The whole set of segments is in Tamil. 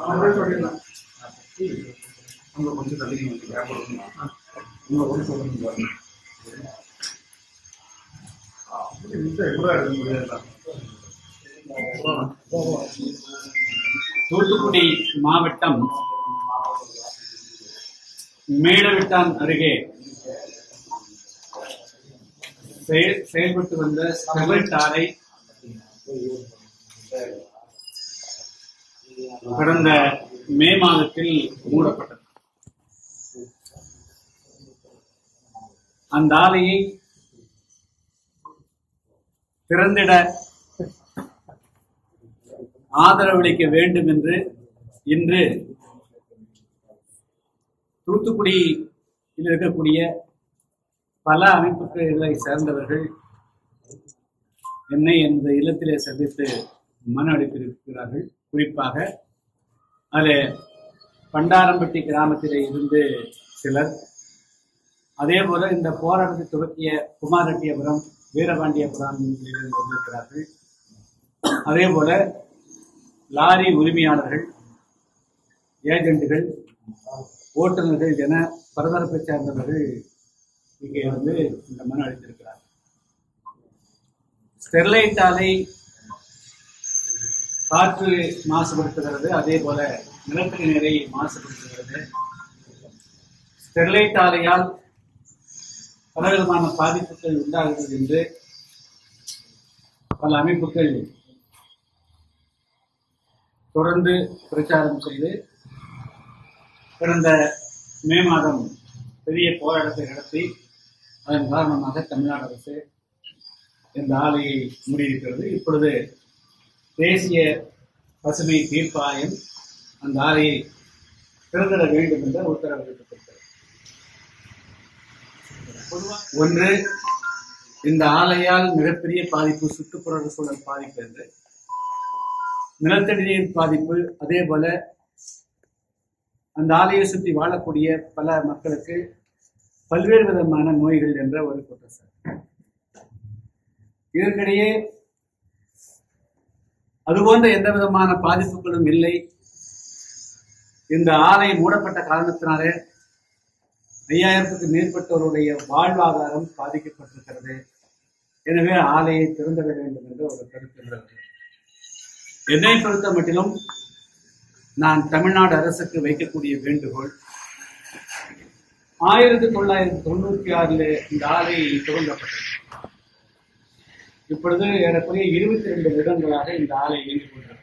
அவங்களே சொல்லிடலாம் அவங்க கொஞ்சம் தள்ளி ஞாபகம் உங்களை ஒன்று சொல்லணும் பாருங்க அப்படி இருந்தா எப்படா இருக்க முடியாது தூத்துக்குடி மாவட்டம் மேடவிட்டான் அருகே செயல்- செயல்பட்டு வந்த ஸ்டெர்லைட் ஆலை கடந்த மே மாதத்தில் மூடப்பட்டது அந்த ஆலையை திறந்திட ஆதரவளிக்க வேண்டும் என்று இன்று தூத்துக்குடியில் இருக்கக்கூடிய பல அமைப்புகளை சேர்ந்தவர்கள் என்னை எனது இல்லத்திலே சந்தித்து மனு அளித்திருக்கிறார்கள் குறிப்பாக அதில் பண்டாரம்பட்டி கிராமத்திலே இருந்து சிலர் அதே போல இந்த போராட்டத்தை துவக்கிய குமாரெட்டியபுரம் வீரபாண்டியபுரம் இருந்து வந்திருக்கிறார்கள் அதே போல லாரி உரிமையாளர்கள் ஏஜென்ட்டுகள் ஓட்டுநர்கள் என பரபரப்பை சார்ந்தவர்கள் இங்கே வந்து இந்த மனு அளித்திருக்கிறார்கள் ஸ்டெர்லைட் ஆலை காற்று மாசுபடுத்துகிறது அதே போல நிலத்தடி நீரை மாசுபடுத்துகிறது ஸ்டெர்லைட் ஆலையால் பலவிதமான பாதிப்புகள் உண்டாகிறது என்று பல அமைப்புகள் தொடர்ந்து பிரச்சாரம் செய்து கடந்த மே மாதம் பெரிய போராட்டத்தை நடத்தி அதன் காரணமாக தமிழ்நாடு அரசு இந்த ஆலையை மூடியிருக்கிறது இப்பொழுது தேசிய பசுமை தீர்ப்பாயம் அந்த ஆலையை திறந்திட வேண்டும் என்ற உத்தரவு இட்டிருக்கிறது ஒன்று இந்த ஆலையால் மிகப்பெரிய பாதிப்பு சுற்றுப்புற சூழல் பாதிப்பு என்று நிலத்தடி நீர் பாதிப்பு அதே போல அந்த ஆலையை சுற்றி வாழக்கூடிய பல மக்களுக்கு பல்வேறு விதமான நோய்கள் என்ற ஒரு குற்றச்சாட்டு இதற்கிடையே அதுபோன்ற எந்த விதமான பாதிப்புகளும் இல்லை இந்த ஆலை மூடப்பட்ட காரணத்தினாலே ஐயாயிரத்துக்கு மேற்பட்டோருடைய வாழ்வாதாரம் பாதிக்கப்பட்டிருக்கிறது எனவே ஆலையை திறந்துவிட வேண்டும் என்ற ஒரு கருத்து உள்ளது என்னை பொறுத்த மட்டிலும் நான் தமிழ்நாடு அரசுக்கு வைக்கக்கூடிய வேண்டுகோள் ஆயிரத்தி தொள்ளாயிரத்தி தொண்ணூத்தி ஆறுல இந்த ஆலை துவங்கப்பட்டது இப்பொழுது ஏறக்குறைய இருபத்தி ரெண்டு வருடங்களாக இந்த ஆலை இயங்கிக் கொண்டிருக்கிறது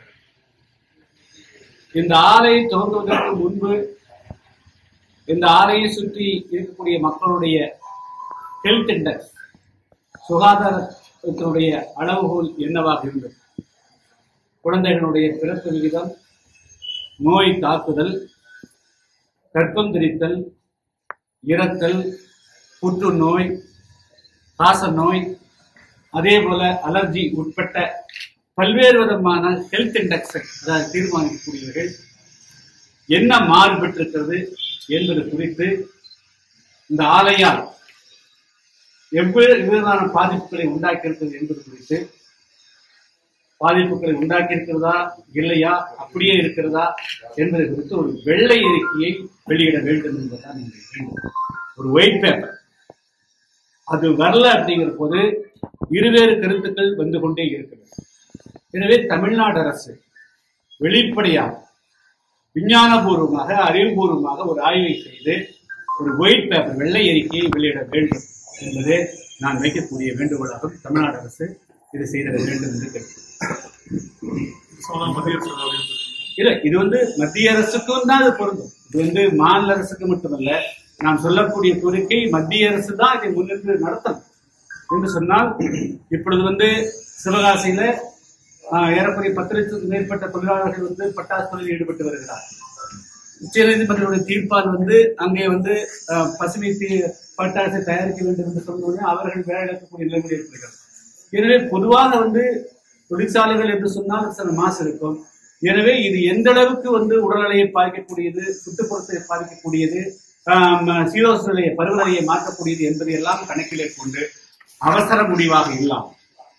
இந்த ஆலை துவங்குவதற்கு முன்பு இந்த ஆலையை சுற்றி இருக்கக்கூடிய மக்களுடைய ஹெல்த் இண்டெக்ஸ் சுகாதாரத்தினுடைய அளவுகோல் என்னவாக இருந்தது குழந்தைகளுடைய பிறப்பு விகிதம் நோய் தாக்குதல் கர்ப்பம் திரித்தல் இறத்தல் புற்றுநோய் காச நோய் அதே போல அலர்ஜி உட்பட்ட பல்வேறு விதமான ஹெல்த் இண்டெக்ஸ் அதாவது தீர்மானிக்கக்கூடியவர்கள் என்ன மாறுபட்டிருக்கிறது என்பது குறித்து இந்த ஆலையால் எவ்வேறு விதமான பாதிப்புகளை உண்டாக்கியிருக்கிறது என்பது குறித்து பாதிப்புகளை உண்டாக்கியிருக்கிறதா இல்லையா அப்படியே இருக்கிறதா என்பது குறித்து ஒரு வெள்ளை அறிக்கையை வெளியிட வேண்டும் என்பதுதான் என்னுடைய வேண்டுகோள். ஒரு ஒயிட் பேப்பர் அது வரல அப்படிங்கிற போது இருவேறு கருத்துக்கள் வந்து கொண்டே இருக்கிறது எனவே தமிழ்நாடு அரசு வெளிப்படையாக விஞ்ஞானபூர்வமாக அறிவுபூர்வமாக ஒரு ஆய்வை செய்து ஒரு ஒயிட் பேப்பர் வெள்ளை அறிக்கையை வெளியிட வேண்டும் என்பதே நான் வைக்கக்கூடிய வேண்டுகோளாகும் தமிழ்நாடு அரசு இதை செய்திட வேண்டும் என்று கேட்கிறேன் இல்ல இது வந்து மத்திய அரசுக்கும் தான் இது பொருந்தும் இது வந்து மாநில அரசுக்கு மட்டுமல்ல நான் சொல்லக்கூடிய கோரிக்கை மத்திய அரசு தான் இதை முன்னின்று நடத்தணும் என்று சொன்னால் இப்பொழுது வந்து சிவகாசியில ஆஹ், ஏறக்குறைய பத்து லட்சத்துக்கு மேற்பட்ட தொழிலாளர்கள் வந்து பட்டாசு தொழிலில் ஈடுபட்டு வருகிறார் உச்சநீதிமன்றத்துடைய தீர்ப்பால் வந்து அங்கே வந்து ஆஹ், பசுமை தீ பட்டாசை தயாரிக்க வேண்டும் என்று சொன்னோடனே அவர்கள் வேலை இழக்கக்கூடிய நிலைமை ஏற்படுகிறது எனவே பொதுவாக வந்து தொழிற்சாலைகள் என்று சொன்னால் சில மாசு இருக்கும் எனவே இது எந்த அளவுக்கு வந்து உடல்நிலையை பாதிக்கக்கூடியது சுற்றுப்புறத்தை பாதிக்கக்கூடியது ஆம், சீரோஸ் நிலையை பருவநிலையை மாற்றக்கூடியது என்பதை எல்லாம் கணக்கிலே கொண்டு அவசர முடிவாக இல்லாமல்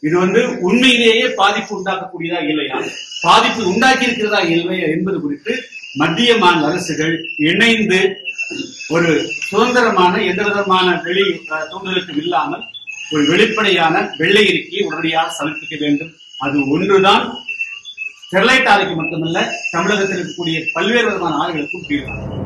இது வந்து உண்மையிலேயே பாதிப்பு உண்டாக்கக்கூடியதா இல்லையா பாதிப்பு உண்டாக்கி இருக்கிறதா இல்லையா என்பது குறித்து மத்திய மாநில அரசுகள் இணைந்து ஒரு சுதந்திரமான எந்த விதமான வெளி அஹ், தூண்டுதலுக்கும் இல்லாமல் ஒரு வெளிப்படையான வெள்ளை அறிக்கையை உடனடியாக சமர்ப்பிக்க வேண்டும் அது ஒன்றுதான் ஸ்டெர்லைட் ஆலைக்கு மட்டுமல்ல தமிழகத்தில் இருக்கக்கூடிய பல்வேறு விதமான ஆலைகளுக்கும் தீர்வு